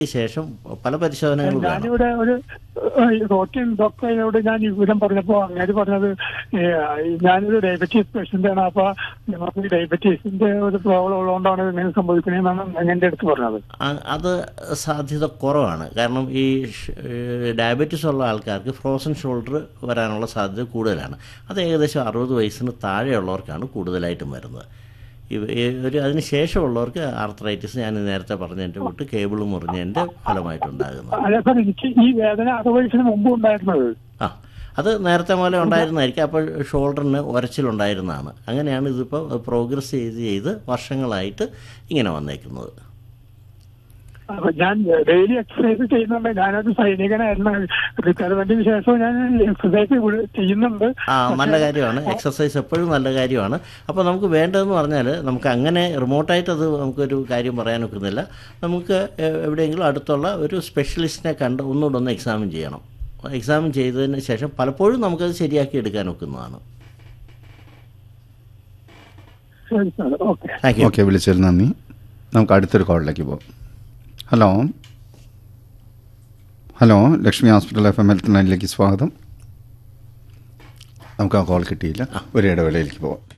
ശേഷം പല പരിശോധനകളും വേണം ഞാനിവിടെ ഒരു റോട്ടിൻ ഡോക്ടറിനോട് ഞാൻ ഈ വിവരം പറഞ്ഞപ്പോ അങ്ങനെ പറഞ്ഞത് ഏ, ഞാനൊരു ഡയബറ്റീസ് പേഷ്യന്റ് ആണ് അപ്പൊ നമുക്ക് ഡയബറ്റീസിന്റെ ഒരു പ്രോബ്ലം ഉള്ളതുകൊണ്ടാണ് ഇങ്ങനെ സംഭവിക്കുന്നതെന്നാണ് എന്റെ അടുത്ത് പറഞ്ഞത് ആ- അത് സാധ്യത കുറവാണ് കാരണം ഈ ഷ്- ഏഹ് ഡയബറ്റീസ് ഉള്ള ആൾക്കാർക്ക് ഫ്രോസൺ ഷോൾഡർ വരാനുള്ള സാധ്യത കൂടുതലാണ് അത് ഏകദേശം അറുപത് വയസ്സിന് താഴെയുള്ളവർക്കാണ് കൂടുതലായിട്ടും വരുന്നത് ഇവ ഈ ഒരു അതിന് ശേഷമുള്ളവർക്ക് ആർത്രൈറ്റിസ് ഞാൻ നേരത്തെ പറഞ്ഞതിൻ്റെ കൂട്ട് കേബിൾ മുറിഞ്ഞതിൻ്റെ ഫലമായിട്ടുണ്ടാകുന്നത് അല്ല സാർ എനിക്ക് ഈ വേദന അറുപത് വയസ്സിന് മുമ്പ് ഉണ്ടായിരുന്നത് ആ അത് നേരത്തെ പോലെ ഉണ്ടായിരുന്നതായിരിക്കും അപ്പോൾ ഷോൾഡറിന് ഉരച്ചിലുണ്ടായിരുന്നതാണ് അങ്ങനെയാണ് ഇതിപ്പോൾ പ്രോഗ്രസ് ചെയ്ത് ചെയ്ത് വർഷങ്ങളായിട്ട് ഇങ്ങനെ വന്നേക്കുന്നത് അപ്പൊ ഞാൻ ഡെയിലി എക്സസൈസ് ചെയ്യുന്നുണ്ട് ഞാനൊരു സൈനികനായിരുന്നു റിട്ടയർമെന്റിന് ശേഷം ഞാൻ എക്സസൈസ് ചെയ്യുന്നുണ്ട് ആ നല്ല കാര്യമാണ് എക്സസൈസ് എപ്പോഴും നല്ല കാര്യമാണ് അപ്പോൾ നമുക്ക് വേണ്ടതെന്ന് പറഞ്ഞാൽ നമുക്ക് അങ്ങനെ റിമോട്ടായിട്ട് അത് നമുക്കൊരു കാര്യം പറയാൻ ഒക്കുന്നില്ല നമുക്ക് എ- എവിടെയെങ്കിലും അടുത്തുള്ള ഒരു സ്പെഷ്യലിസ്റ്റിനെ കണ്ട് ഒന്നുകൂടെ ഒന്ന് എക്സാമിൻ ചെയ്യണം എക്സാമിൻ ചെയ്തതിന് ശേഷം പലപ്പോഴും നമുക്കത് ശരിയാക്കി എടുക്കാൻ ഒക്കുന്നതാണ് ശരി sir okay thank you okay വിളിച്ചതിൽ നന്ദി നമുക്ക് അടുത്തൊരു കോളിലേക്ക് പോകാം hello hello Lakshmi hospital F M health ലൈനിലേക്ക് സ്വാഗതം നമുക്ക് ആ കോൾ കിട്ടിയില്ല ഒരു ഇടവേളയിലേക്ക് പോവാം